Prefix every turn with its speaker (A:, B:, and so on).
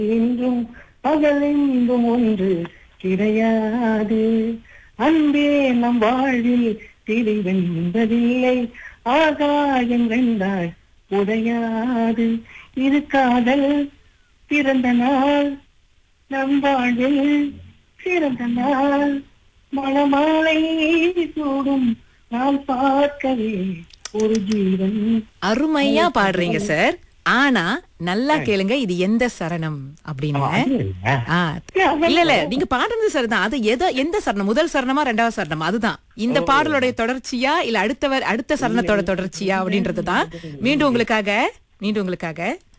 A: என்றும் பகலெங்கும் ஒன்று கிடையாது அன்பே நம் வாழ்வில் திரிவென்பதில்லை ஆகாயம் வென்றாய் உடையாது இது காதல் பிறந்த நாள் நம் வாழ்வில் சிறந்த நாள் மணமாலை சூடும் நான் பார்க்கவே ஒரு ஜீவன்
B: அருமையா பாடுறீங்க சார் ஆனா நல்லா கேளுங்க இது எந்த சரணம் அப்படின்னு ஆ, இல்ல இல்ல நீங்க பாடுறது சரிதான் அது எத எந்த சரணம் முதல் சரணமா ரெண்டாவது சரணமா அதுதான் இந்த பாடலுடைய தொடர்ச்சியா இல்ல அடுத்தவர் அடுத்த சரணத்தோட தொடர்ச்சியா அப்படின்றதுதான் மீண்டும் உங்களுக்காக மீண்டும் உங்களுக்காக